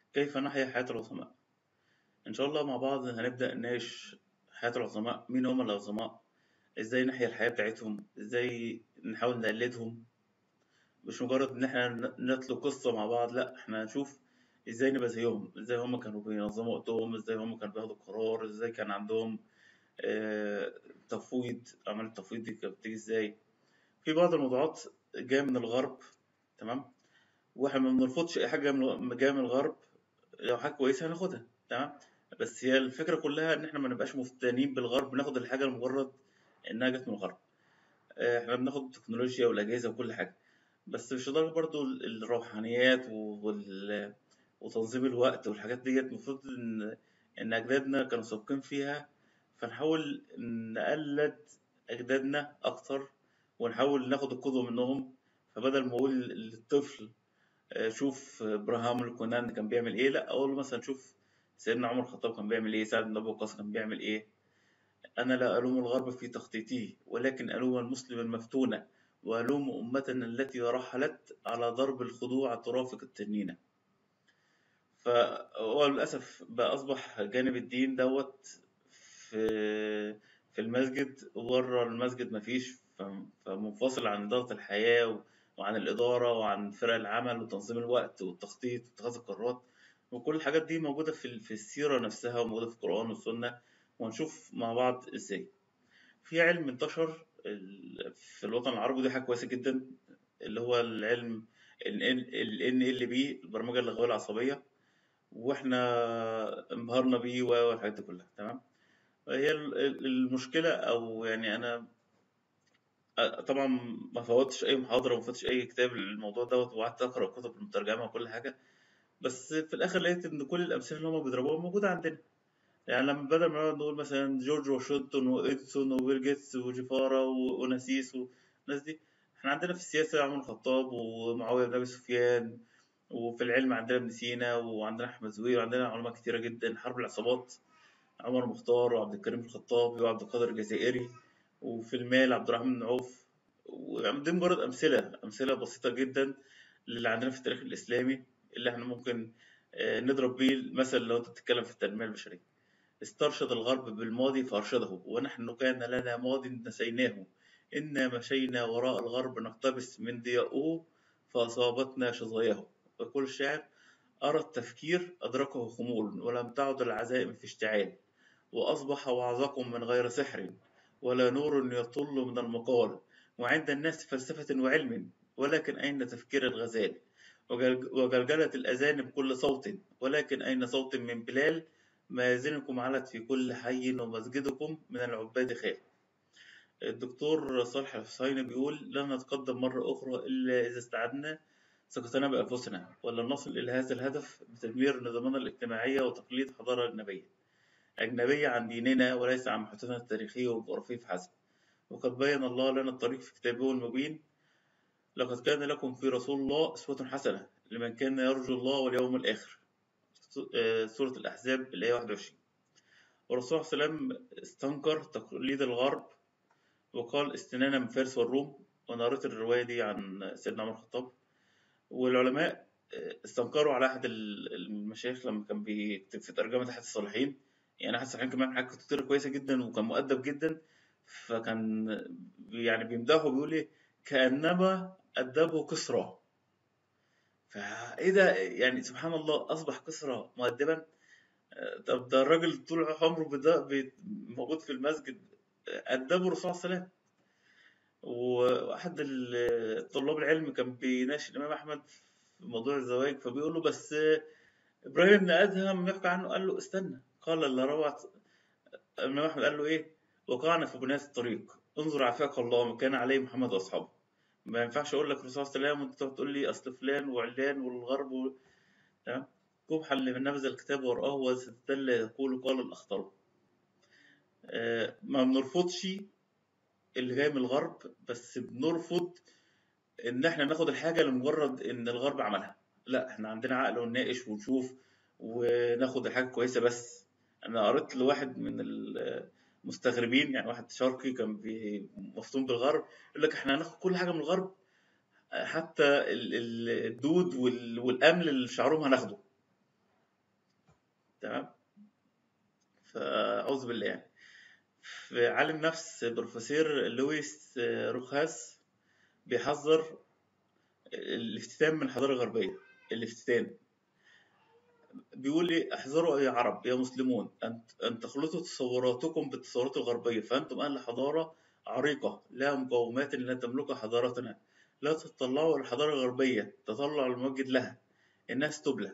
كيف نحيا حياة العظماء؟ إن شاء الله مع بعض هنبدأ نناقش حياة العظماء مين هم العظماء؟ إزاي نحيا الحياة بتاعتهم؟ إزاي نحاول نقلدهم؟ مش مجرد إن إحنا ن- نتلو قصة مع بعض لأ إحنا هنشوف إزاي نبقى زيهم إزاي هم كانوا بينظموا وقتهم إزاي هم كانوا بياخدوا قرار إزاي كان عندهم آه، تفويض عمل التفويض دي كانت بتيجي إزاي في بعض الموضوعات جاية من الغرب تمام واحنا ما بنرفضش اي حاجه من جايه من الغرب لو حاجه كويسه هناخدها تمام بس هي الفكره كلها ان احنا ما نبقاش مفتانين بالغرب ناخد الحاجه لمجرد انها جت من الغرب آه، احنا بناخد التكنولوجيا والاجهزه وكل حاجه بس مش لدرجه برضو ال- الروحانيات وال... وتنظيم الوقت والحاجات ديت المفروض ان ان اجدادنا كانوا سابقين فيها فنحاول نقلد اجدادنا اكتر ونحاول ناخد القدوه منهم فبدل ما اقول للطفل آه، شوف ابراهام الكونان كان بيعمل ايه لا اقول له مثلا شوف سيدنا عمر الخطاب كان بيعمل ايه سعد بن ابي وقاص كان بيعمل ايه انا لا الوم الغرب في تخطيطه ولكن الوم المسلم المفتون والوم امتنا التي رحلت على ضرب الخضوع ترافق التنين فهو للاسف بقى اصبح جانب الدين دوت في في المسجد وبره المسجد مفيش ف- فمنفصل عن إدارة الحياة و- وعن الإدارة وعن فرق العمل وتنظيم الوقت والتخطيط واتخاذ القرارات وكل الحاجات دي موجودة في ال- في السيرة نفسها وموجودة في القرآن والسنة وهنشوف مع بعض إزاي في علم انتشر ال- في الوطن العربي ودي حاجة كويسة جدا اللي هو العلم ال NLP البرمجة اللغوية العصبية واحنا انبهرنا بيه والحاجات دي كلها تمام هي ال- ال- المشكلة أو يعني أنا أ- طبعا ما فوتش أي محاضرة وما فوتش أي كتاب للموضوع دوت وقعدت أقرأ كتب المترجمة وكل حاجة بس في الآخر لقيت إن كل الأمثلة اللي هما بيضربوها موجودة عندنا يعني لما بدل ما نقعد نقول مثلا جورج واشنطن وإديسون وبيل جيتس وجيفارا وأوناسيس والناس دي إحنا عندنا في السياسة عمر الخطاب ومعاوية بن أبي سفيان وفي العلم عندنا ابن سينا وعندنا أحمد زويل وعندنا علماء كتيرة جدا حرب العصابات عمر مختار وعبد الكريم الخطابي وعبد القادر الجزائري وفي المال عبد الرحمن بن عوف ودي مجرد أمثلة أمثلة بسيطة جدا اللي عندنا في التاريخ الإسلامي اللي احنا ممكن آه، نضرب بيه المثل لو أنت بتتكلم في التنمية البشرية استرشد الغرب بالماضي فأرشده ونحن كان لنا ماض نسيناه إنا مشينا وراء الغرب نقتبس من ضياؤه فأصابتنا شظاياه ويقول الشاعر أرى التفكير أدركه خمول ولم تعد العزائم في اشتعال وأصبح وعظكم من غير سحر ولا نور يطل من المقال وعند الناس فلسفة وعلم ولكن أين تفكير الغزال وجل- وجلجلة الأذان بكل صوت ولكن أين صوت من بلال مآذنكم علت في كل حي ومسجدكم من العباد خال الدكتور صالح الحسيني بيقول لن نتقدم مرة أخرى إلا إذا استعدنا ثقتنا بأنفسنا ولن نصل إلى هذا الهدف بتدمير نظامنا الاجتماعية وتقليد حضارة أجنبية أجنبية عن ديننا وليس عن محيطنا التاريخي والجغرافي فحسب وقد بين الله لنا الطريق في كتابه المبين لقد كان لكم في رسول الله أسوة حسنة لمن كان يرجو الله واليوم الآخر آه، سورة الأحزاب الآية 21 والرسول صلى الله عليه وسلم استنكر تقليد الغرب وقال استنانا من فارس والروم وأنا قريت الرواية دي عن سيدنا عمر الخطاب والعلماء آه، استنكروا على أحد ال- المشايخ لما كان بيكتب في ترجمة أحد الصالحين يعني أحد الصالحين كمان حاجة كتير كويسة جدا وكان مؤدب جدا فكان يعني بيمدحه بيقول إيه كأنما أدبه كسرى فإيه ده يعني سبحان الله أصبح كسرى مؤدبا آه، طب ده الراجل طول عمره بدا- بي- موجود في المسجد آه، أدبه الرسول صلى الله عليه وسلم وأحد ال- طلاب العلم كان بيناقش الإمام أحمد في موضوع الزواج فبيقول له بس آه، إبراهيم بن أدهم يحكى عنه قال له استنى قال اللي روعت الإمام أحمد قال له إيه وقعنا في بناية الطريق انظر عافاك الله ما كان عليه محمد وأصحابه ما ينفعش أقول لك الرسول صلى الله عليه وسلم وأنت تقعد تقول لي أصل فلان وعلان والغرب و... تمام قبحا لمن نبذ الكتاب ورآه واستدل يقول قال الأخطر آه، ما بنرفضش اللي جاي من الغرب بس بنرفض ان احنا ناخد الحاجه لمجرد ان الغرب عملها لا احنا عندنا عقل ونناقش ونشوف وناخد الحاجه كويسه بس انا قريت لواحد من المستغربين يعني واحد شرقي كان بي- مفتون بالغرب يقول لك احنا هناخد كل حاجه من الغرب حتى ال- ال- الدود وال- والامل اللي في شعرهم هناخده تمام فأعوذ بالله يعني في عالم نفس بروفيسور لويس روخاس بيحذر الافتتان من الحضارة الغربية الافتتان بيقول لي احذروا يا عرب يا مسلمون أن أن تخلطوا تصوراتكم بالتصورات الغربية فأنتم أهل حضارة عريقة لها مقومات لا تملكها حضارتنا لا تتطلعوا إلى الحضارة الغربية تطلع الموجد لها الناس تبلى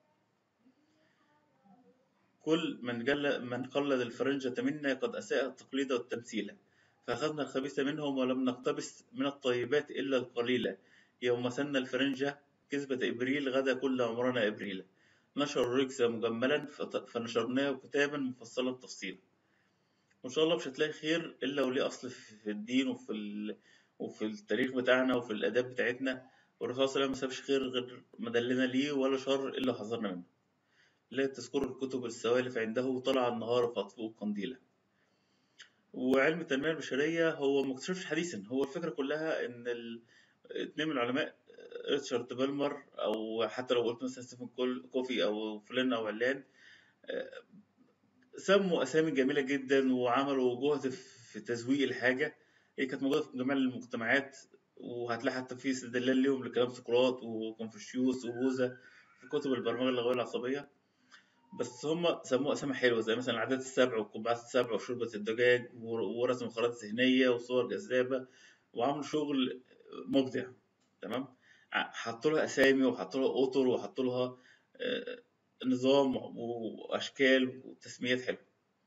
كل من جل من قلد الفرنجة منا قد أساء التقليد والتمثيل فأخذنا الخبيث منهم ولم نقتبس من الطيبات إلا القليل يوم سن الفرنجة كذبة إبريل غدا كل عمرنا إبريل نشر الرجز مجملا فت- فنشرناه كتابا مفصلا تفصيلا وإن شاء الله مش هتلاقي خير إلا وليه أصل في الدين وفي ال... وفي التاريخ بتاعنا وفي الآداب بتاعتنا والرسول صلى الله عليه وسلم ما سابش خير غير ما دلنا ليه ولا شر إلا حذرنا منه لا تذكروا الكتب السوالف عنده طلع النهار فاطفئوا قنديله وعلم التنمية البشرية هو ما اكتشفش حديثا هو الفكرة كلها إن ال... اتنين من العلماء ريتشارد بالمر أو حتى لو قلت مثلا ستيفن كول- كوفي أو فلان أو علان آه، سموا أسامي جميلة جدا وعملوا جهد في تزويق الحاجة هي كانت موجودة في جميع المجتمعات وهتلاقي حتى في استدلال ليهم لكلام سقراط وكونفوشيوس وبوذا في كتب البرمجة اللغوية العصبية بس هم سموه أسامي حلوة زي مثلا العادات السبع والقبعات السبع وشوربة الدجاج ور- ورسم خرائط ذهنية وصور جذابة وعملوا شغل مبدع تمام ع- حطوا لها أسامي وحطوا لها أطر وحطوا لها آه، نظام وأشكال وتسميات حلوة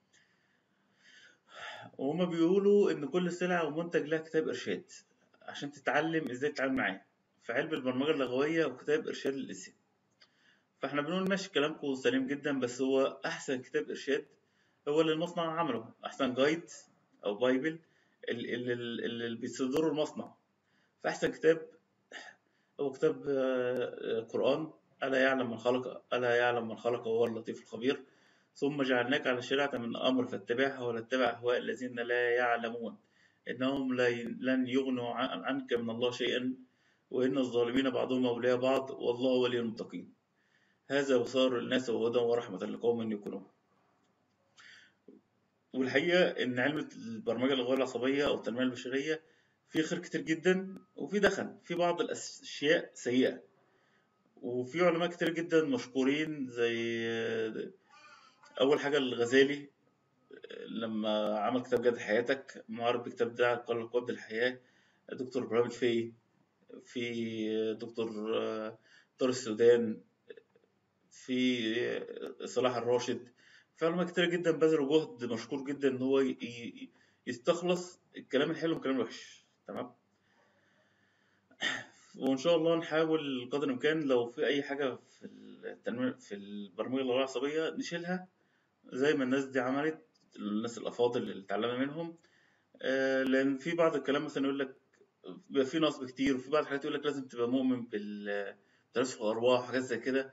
وهما بيقولوا إن كل سلعة ومنتج لها كتاب إرشاد عشان تتعلم إزاي تتعامل معاه في علم البرمجة اللغوية وكتاب إرشاد للإنسان فاحنا بنقول ماشي كلامكم سليم جدا بس هو أحسن كتاب إرشاد هو اللي المصنع عمله أحسن جايد أو بايبل اللي, اللي, اللي بيصدره المصنع فأحسن كتاب هو كتاب آه، آه، قرآن ألا يعلم من خلق ألا يعلم من خلق وهو اللطيف الخبير ثم جعلناك على شريعة من أمر فاتبعها ولا تتبع أهواء الذين لا يعلمون إنهم لا ي- لن يغنوا عن- عنك من الله شيئا وإن الظالمين بعضهم أولياء بعض والله ولي المتقين هذا بصار الناس وهدى ورحمة لقوم يكونون والحقيقة إن علم البرمجة اللغوية العصبية أو التنمية البشرية فيه خير كتير جدا وفي دخن في بعض الأشياء سيئة وفي علماء كتير جدا مشكورين زي أول حاجة الغزالي لما عمل كتاب جد حياتك معرض بالكتاب ده قال قبض الحياة دكتور إبراهيم الفقي في دكتور طارق السودان في صلاح الراشد في علماء كتير جدا بذلوا جهد مشكور جدا ان هو ي- ي- يستخلص الكلام الحلو من الكلام الوحش تمام وان شاء الله نحاول قدر الامكان لو في اي حاجه في التنميه في البرمجه اللغويه العصبيه نشيلها زي ما الناس دي عملت الناس الافاضل اللي اتعلمنا منهم آه، لان في بعض الكلام مثلا يقول لك بيبقى في نصب كتير وفي بعض الحاجات يقول لك لازم تبقى مؤمن بالتناسخ الارواح وحاجات زي كده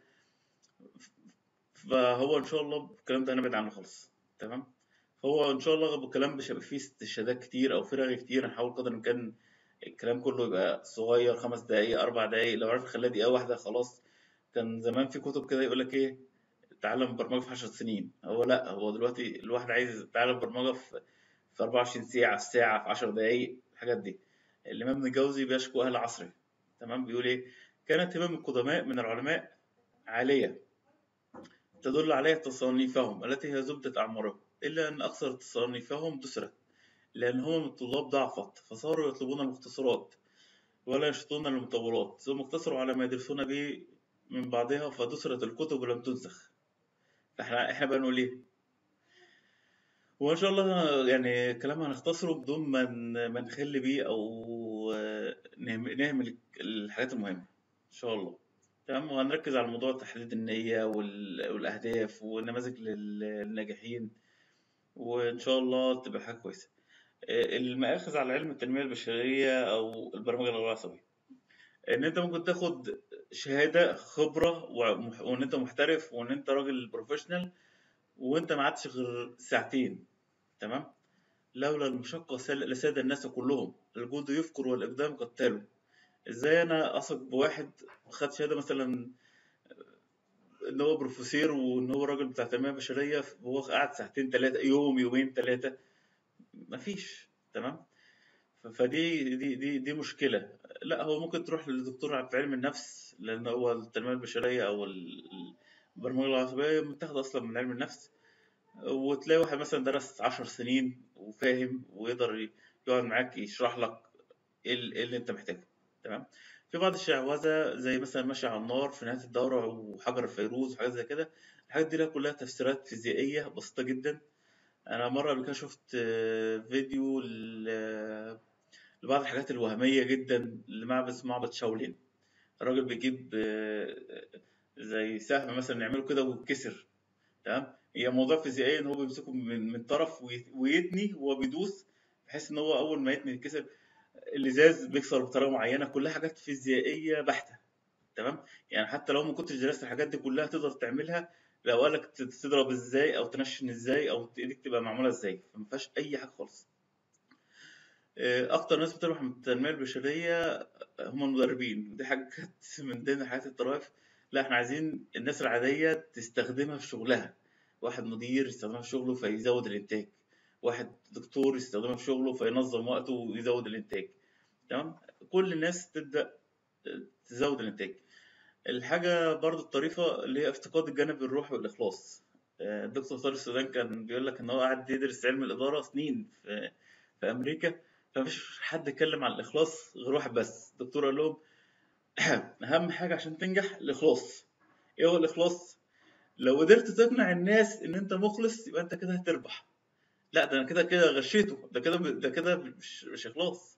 فهو ان شاء الله الكلام ده هنبعد عنه خالص تمام فهو ان شاء الله الكلام مش هيبقى فيه استشهادات كتير او فيه رغي كتير هنحاول قدر الامكان الكلام كله يبقى صغير خمس دقايق اربع دقايق لو عرف نخليها دقيقه واحده خلاص كان زمان في كتب كده يقول لك ايه تعلم برمجه في 10 سنين هو لا هو دلوقتي الواحد عايز يتعلم برمجه في في 24 ساعه في ساعه في 10 دقايق الحاجات دي الامام ابن الجوزي بيشكو اهل عصره تمام بيقول ايه كانت همم القدماء من العلماء عاليه تدل عليها تصانيفهم التي هي زبدة أعمارهم إلا أن أكثر تصانيفهم دسرت لأن هم الطلاب ضعفت فصاروا يطلبون المختصرات ولا ينشطون المطولات ثم اقتصروا على ما يدرسون به من بعضها فدسرت الكتب ولم تنسخ فاحنا احنا بقى نقول ايه وان شاء الله يعني كلام هنختصره بدون ما ن- ما نخل بيه او آه، نهم- نهمل الحاجات المهمه ان شاء الله تمام وهنركز على موضوع تحديد النية وال- والأهداف والنماذج لل- للناجحين وإن شاء الله تبقى حاجة كويسة. آه، المآخذ على علم التنمية البشرية أو البرمجة اللغوية العصبية إن أنت ممكن تاخد شهادة خبرة ومح- وإن أنت محترف وإن أنت راجل بروفيشنال وأنت ما قعدتش غير ساعتين تمام لولا المشقة سل- لساد الناس كلهم الجود يفكر والإقدام قتاله إزاي أنا أثق بواحد خد شهادة مثلا ان هو بروفيسور وان هو راجل بتاع تنميه بشريه وهو قعد ساعتين ثلاثه يوم يومين ثلاثه مفيش تمام ف- فدي دي دي دي مشكله لا هو ممكن تروح للدكتور في علم النفس لان هو التنميه البشريه او ال- البرمجه العصبيه متاخده اصلا من علم النفس وتلاقي واحد مثلا درس عشر سنين وفاهم ويقدر يقعد معاك يشرح لك ايه ال- إيه اللي انت محتاجه تمام في بعض الشعوذة زي مثلا ماشي على النار في نهاية الدورة وحجر الفيروز وحاجات زي كده الحاجات دي لها كلها تفسيرات فيزيائية بسيطة جدا أنا مرة قبل كده شفت آه، فيديو ل- لبعض الحاجات الوهمية جدا لمعبد اسمه معبد شاولين الراجل بيجيب آه، زي سهم مثلا يعمله كده ويتكسر تمام هي موضوع فيزيائيا ان هو بيمسكه من من طرف وي- ويتني وهو بيدوس بحيث ان هو اول ما يتني يتكسر الازاز بيكسر بطريقه معينه كلها حاجات فيزيائيه بحته تمام يعني حتى لو ما كنتش درست الحاجات دي كلها تقدر تعملها لو قالك ت- تضرب ازاي او تنشن ازاي او ايديك تبقى معموله ازاي فما فيهاش اي حاجه خالص آه، اكتر ناس بتربح من التنميه البشريه هم المدربين دي حاجه كانت من ضمن حياه الطرائف لا احنا عايزين الناس العاديه تستخدمها في شغلها واحد مدير يستخدمها في شغله فيزود الانتاج واحد دكتور يستخدمها في شغله فينظم وقته ويزود الانتاج تمام كل الناس تبدا تزود الانتاج الحاجه برضو الطريفه اللي هي افتقاد الجانب الروحي والاخلاص آه، الدكتور طارق السودان كان بيقول لك ان هو قاعد يدرس علم الاداره سنين في, في امريكا فمفيش حد اتكلم عن الاخلاص غير واحد بس الدكتور قال لهم اهم حاجه عشان تنجح الاخلاص ايه هو الاخلاص لو قدرت تقنع الناس ان انت مخلص يبقى انت كده هتربح لا ده انا كده كده غشيته ده كده ده كده مش مش اخلاص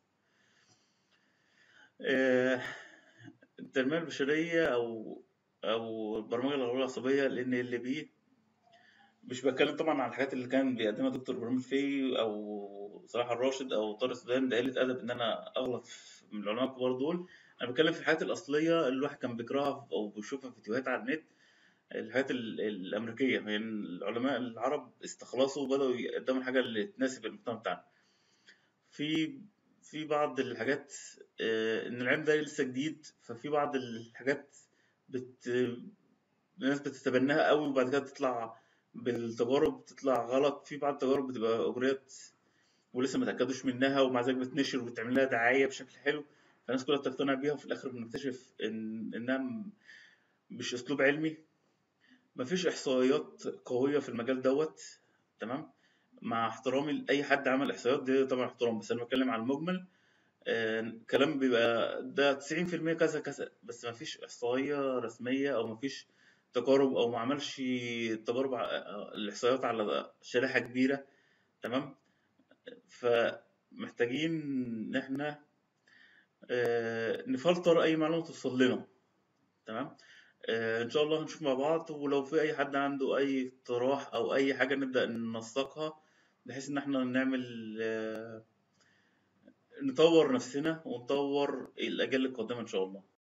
آه، التنميه البشريه او او البرمجه اللغويه العصبيه لان اللي بيه مش بتكلم طبعا عن الحاجات اللي كان بيقدمها دكتور ابراهيم الفقي او صلاح الراشد او طارق السودان ده قله ادب ان انا اغلط في- من العلماء الكبار دول انا بتكلم في الحاجات الاصليه اللي الواحد كان بيقراها او بيشوفها في فيديوهات على النت الحاجات ال- الامريكيه يعني العلماء العرب استخلصوا وبداوا يقدموا الحاجه اللي تناسب المجتمع بتاعنا في في بعض الحاجات آه، ان العلم ده لسه جديد ففي بعض الحاجات بت الناس بتتبناها قوي وبعد كده تطلع بالتجارب تطلع غلط في بعض التجارب بتبقى اجريت ولسه ما تاكدوش منها ومع ذلك بتنشر وتعمل لها دعايه بشكل حلو فالناس كلها بتقتنع بيها وفي الاخر بنكتشف ان انها م- مش اسلوب علمي مفيش احصائيات قويه في المجال دوت تمام مع احترامي لاي حد عمل احصائيات دي طبعا احترام بس انا بتكلم على المجمل آه، كلام بيبقى ده 90% كذا كذا بس ما فيش إحصائية رسمية أو ما فيش تجارب أو ما عملش تجارب ع- الإحصائيات على شريحة كبيرة تمام فمحتاجين إن إحنا آه، نفلتر أي معلومة توصل لنا تمام آه، إن شاء الله هنشوف مع بعض ولو في أي حد عنده أي اقتراح أو أي حاجة نبدأ ننسقها بحيث إن إحنا نعمل آه، نطور نفسنا ونطور الأجيال القادمة إن شاء الله